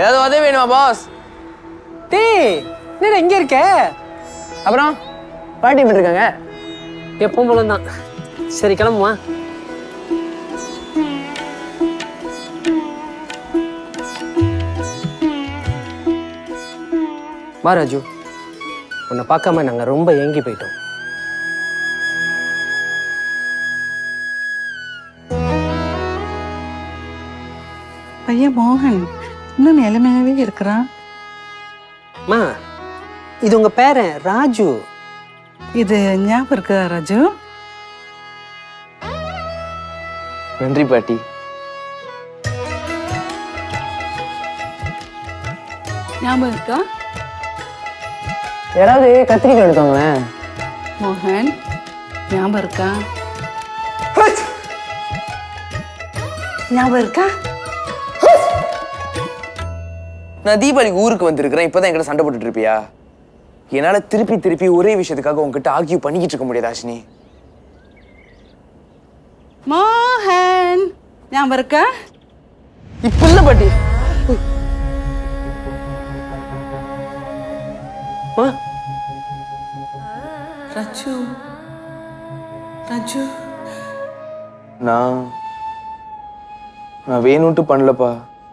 ஏதாவது உதவி வேணுமா பாஸ் டேய் என்னடா இங்க இருக்க அப்புறம் பாட்டி எப்படி இருக்காங்க எப்பவும் போல தான் சரி கிளம்புமா வா ராஜு உன்னை பார்க்காம நாங்கள் ரொம்ப ஏங்கி போயிட்டோம் பையன் மோகன் இன்னும் நிலைமையாவே இருக்கிறான் அம்மா இது உங்க பேரன் ராஜு இது ஞாபகம் இருக்குதா ராஜு நன்றி பாட்டி ஞாபகம் இருக்கா யாராவது கத்திரிக்காய் எடுத்தாங்களேன் மோகன் ஞாபகம் இருக்கா ஞாபகம் இருக்கா நான் தீபாவளிக்கு ஊருக்கு வந்திருக்கிறேன் இப்பதான் என்கிட்ட சண்டை போட்டுட்டு இருப்பியா என்னால திருப்பி திருப்பி ஒரே விஷயத்துக்காக உங்ககிட்ட ஆர்கியூ பண்ணிக்கிட்டு இருக்க முடியாது ஆஷினி மோகன் ஞாபகம் இருக்கா இப்ப இல்ல பாட்டி அம்மா ராஜு ராஜு நான் நான் வேணும்ட்டு பண்ணலப்பா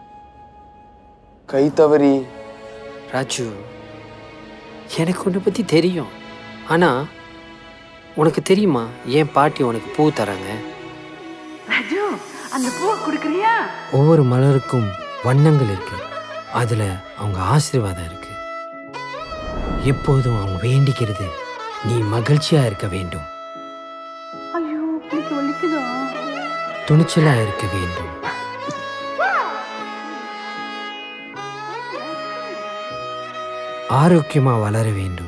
கை தவறி ராஜு எனக்கு உன்னை பற்றி தெரியும் ஆனால் உனக்கு தெரியுமா ஏன் பாட்டி உனக்கு பூ தராங்க ராஜு அந்த பூவை கொடுக்குறியா ஒவ்வொரு மலருக்கும் வண்ணங்கள் இருக்கு அதில் அவங்க ஆசீர்வாதம் இருக்கு எப்போதும் அவங்க வேண்டிக்கிறது நீ மகிழ்ச்சியா இருக்க வேண்டும் ஐயோ பிடிக்க வலிக்குதா துணிச்சலா இருக்க வேண்டும் ஆரோக்கியமா வளர வேண்டும்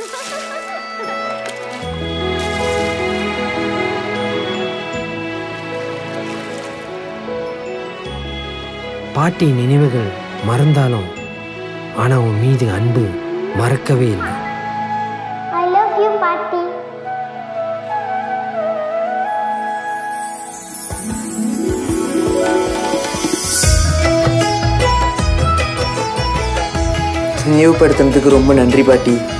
பாட்டி நினைவுகள் மறந்தாலும் ஆனா உன் மீது அன்பு மறக்கவே இல்லை I love you, Patty. நினைவுபடுத்தினதுக்கு ரொம்ப நன்றி பாட்டி